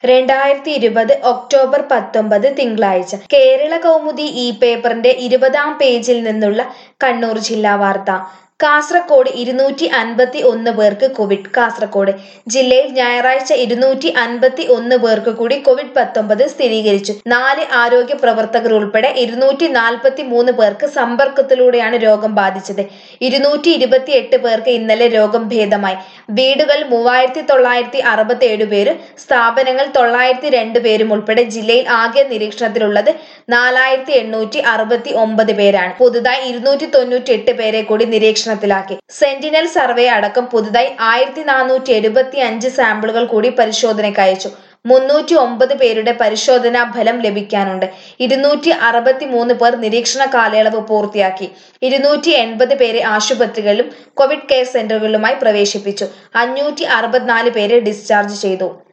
രണ്ടായിരത്തി ഇരുപത് ഒക്ടോബർ പത്തൊമ്പത് തിങ്കളാഴ്ച കേരള കൗമുദി ഈ പേപ്പറിന്റെ ഇരുപതാം പേജിൽ നിന്നുള്ള കണ്ണൂർ ജില്ലാ വാർത്ത കാസർകോട് ഇരുന്നൂറ്റി അൻപത്തി ഒന്ന് പേർക്ക് കോവിഡ് കാസർകോട് ജില്ലയിൽ ഞായറാഴ്ച ഇരുന്നൂറ്റി അൻപത്തി ഒന്ന് പേർക്ക് കൂടി കോവിഡ് പത്തൊമ്പത് സ്ഥിരീകരിച്ചു നാല് ആരോഗ്യ പ്രവർത്തകർ ഉൾപ്പെടെ ഇരുന്നൂറ്റി നാൽപ്പത്തി മൂന്ന് പേർക്ക് സമ്പർക്കത്തിലൂടെയാണ് രോഗം ബാധിച്ചത് ഇരുന്നൂറ്റി ഇരുപത്തി എട്ട് പേർക്ക് ഇന്നലെ രോഗം ഭേദമായി വീടുകൾ മൂവായിരത്തി തൊള്ളായിരത്തി അറുപത്തി ഏഴ് പേരും സ്ഥാപനങ്ങൾ തൊള്ളായിരത്തി രണ്ട് പേരും ഉൾപ്പെടെ ജില്ലയിൽ ആകെ നിരീക്ഷണത്തിലുള്ളത് നാലായിരത്തി എണ്ണൂറ്റി അറുപത്തി ഒമ്പത് പേരാണ് പുതുതായി ഇരുന്നൂറ്റി തൊണ്ണൂറ്റി എട്ട് പേരെ കൂടി നിരീക്ഷണത്തിലാക്കി സെന്റിനൽ സർവേ അടക്കം പുതുതായി ആയിരത്തി നാനൂറ്റി എഴുപത്തി അഞ്ച് സാമ്പിളുകൾ കൂടി പരിശോധനയ്ക്ക് അയച്ചു മുന്നൂറ്റി ഒമ്പത് പേരുടെ പരിശോധനാ ഫലം ലഭിക്കാനുണ്ട് ഇരുന്നൂറ്റി അറുപത്തി മൂന്ന് പേർ നിരീക്ഷണ കാലയളവ് പൂർത്തിയാക്കി ഇരുന്നൂറ്റി എൺപത് പേരെ ആശുപത്രികളിലും കോവിഡ് കെയർ സെന്ററുകളിലുമായി പ്രവേശിപ്പിച്ചു അഞ്ഞൂറ്റി അറുപത്തിനാല് പേരെ ഡിസ്ചാർജ് ചെയ്തു